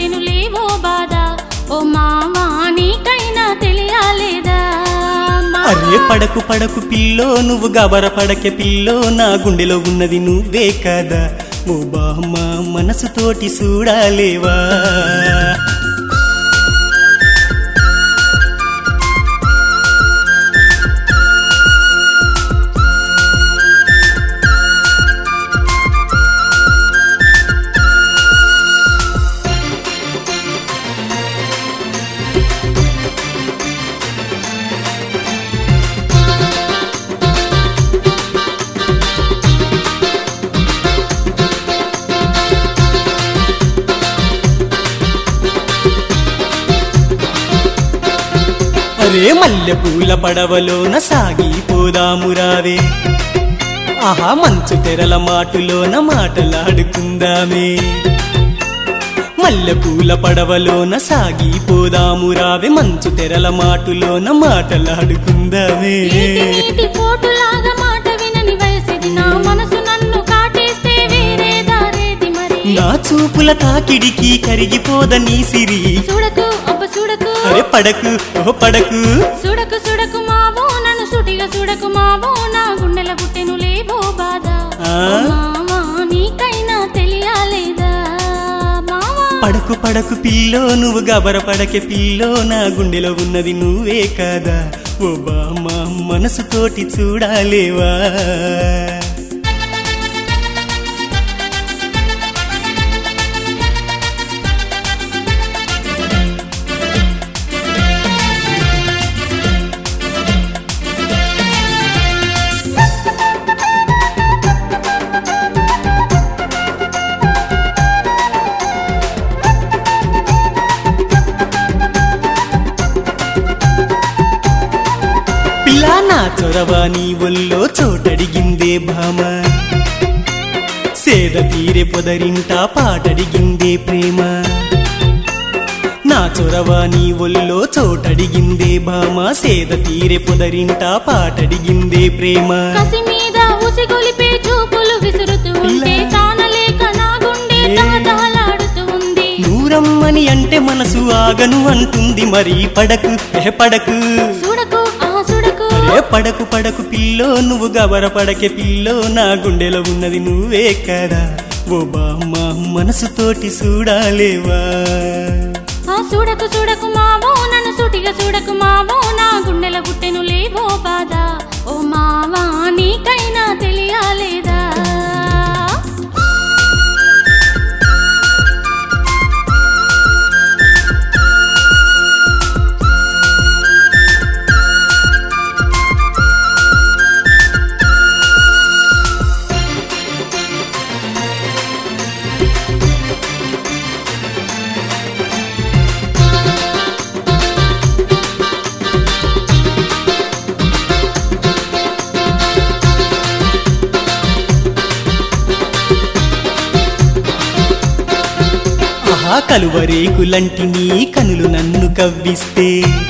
పుట్టెను లేవో బాధ ఓ మావా నీకైనా తెలియాలేదా మావా? అరే పడకు పడకు పిల్లో నువ్వు గబర పడకే పిల్లో నా గుండెలో ఉన్నది నువ్వే కదా ఓ బామ్మ మనసుతోటి చూడాలేవా అరే మల్లె పూల పడవలోన సాగిపోదామురావే ఆహా మంచు తెరల మాటులోన మాటలాడుకుందామే మల్లె పూల పడవలోన సాగిపోదామురావే మంచు తెరల మాటులోన మాటలాడుకుందామే నీటి నీటి పోటులాగా మాట వినని వయసిది నా మనసు నన్ను కాటేస్తే వేరే దారేది మరి నా చూపుల తాకిడికి కరిగిపోద నీ సిరి చూడకు అబ్బ చూడకు అరే పడకు ఓ పడకు చూడకు చూడకు మావో నన్ను సుటిగా చూడకు మావో నా గుండెల పుట్టెను లేవో బాధ ఆ? ఓ మావా నీకైనా తెలియాలేదా మావా పడకు పడకు పిల్లో నువ్వు గబర పడకే పిల్లో నా గుండెలో ఉన్నది నువ్వే కదా ఓ బామ్మ మనసుతోటి చూడాలేవా పిల్లా నా చొరవ నీ ఒళ్ళో చోటడిగిందే భామ సేద తీరే పొదరింట పాటడిగిందే ప్రేమ నా చొరవ నీ ఒళ్ళో చోటడిగిందే భామ సేద తీరే పొదరింట పాటడిగిందే ప్రేమ కసి మీద ఉసిగొలిపే చూపులు విసురుతూ ఉంటే పిల్ల. తానలేక నా గుండె ఏ. తహతహలాడుతూ ఉంది నూరమ్మని అంటే మనసు ఆగను అంటుంది మరి పడకు ఏ పడకు చూడకు ఆ చూడకు అరే పడకు పడకు పిల్లో నువ్వు గబర పడకే పిల్లో నా గుండెలో ఉన్నది నువ్వే కదా ఓ బామ్మ మనసుతోటి చూడాలేవా ఆ చూడకు చూడకు మావో నన్ను సూటిగా చూడకు మావో నా గుండెల పుట్టెను లేవో బాధ ఓ మావా నీకైనా తెలియాలేదా ఆహా కలువరేకులంటి నీ కనులు నన్ను కవ్విస్తే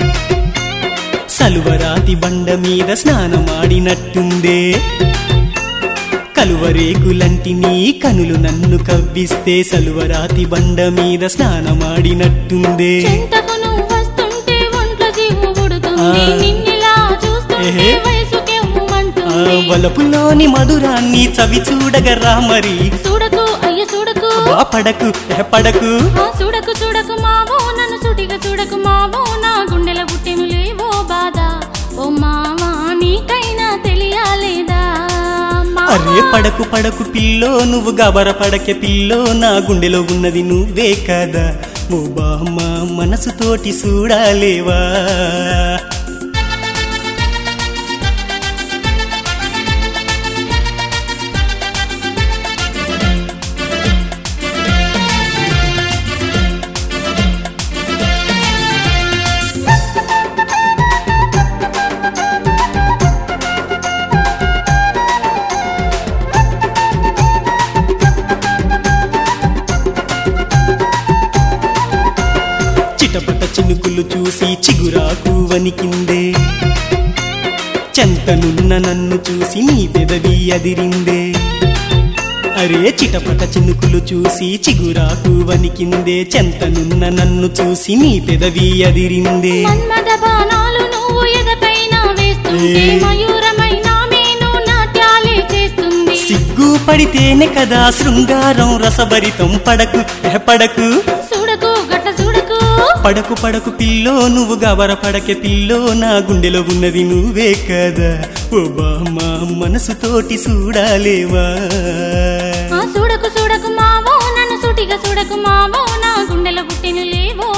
సలువరాతి బండ మీద స్నానమాడినట్టుందే కలువరేకులంటి నీ కనులు నన్ను కవ్విస్తే సలువరాతి బండ మీద స్నానమాడినట్టుందే చెంతకు నువ్వు వస్తుంటే ఒంట్లో జీవు ఉడుతుంది ఆ. నిన్నిలా చూస్తుంటే ఏహే. వయసుకే ఆ ఉమ్మంటుంది వలపులోని మధురాన్ని చవి చూడగరా మరి చూడకు అయ్య చూడకు బా పడకు ఏ పడకు ఆ చూడకు చూడకు మావో నన్ను సుటిగా చూడకు మావో నా గుండెల పుట్టెను లేవో బాధ ఓ మావా నీకైనా తెలియాలేదా మావా? అరే పడకు పడకు పిల్లో నువ్వు గబర పడకే పిల్లో నా గుండెలో ఉన్నది నువ్వే కదా ఓ బామ్మ మనసుతోటి చూడాలేవా చిటపట చినుకులు చూసి చిగురాకు వణికిందే చెంతనున్న నన్ను చూసి నీ పెదవి అదిరిందే అరే చిటపట చినుకులు చూసి చిగురాకు వనికిందే చెంతనున్న నన్ను చూసి నీ పెదవి అదిరిందే మన్మద బాణాలు నువ్వు ఎదపైన వేస్తుంటే ఏ. మయూరమైన మేను నాట్యాలే చేస్తుంది సిగ్గు పడితేనే కదా శృంగారం రసభరితం పడకు ఎహ పడకు చూడకు గట్ల చూడకు పడకు పడకు పిల్లో నువ్వు గవర పడకే పిల్లో నా గుండెలో ఉన్నది నువ్వే కదా ఓ బామ్మ మనసుతోటి చూడాలేవా ఆ చూడకు చూడకు మావో నన్ను సుటిగా చూడకు మావో నా గుండెల పుట్టిన లేవో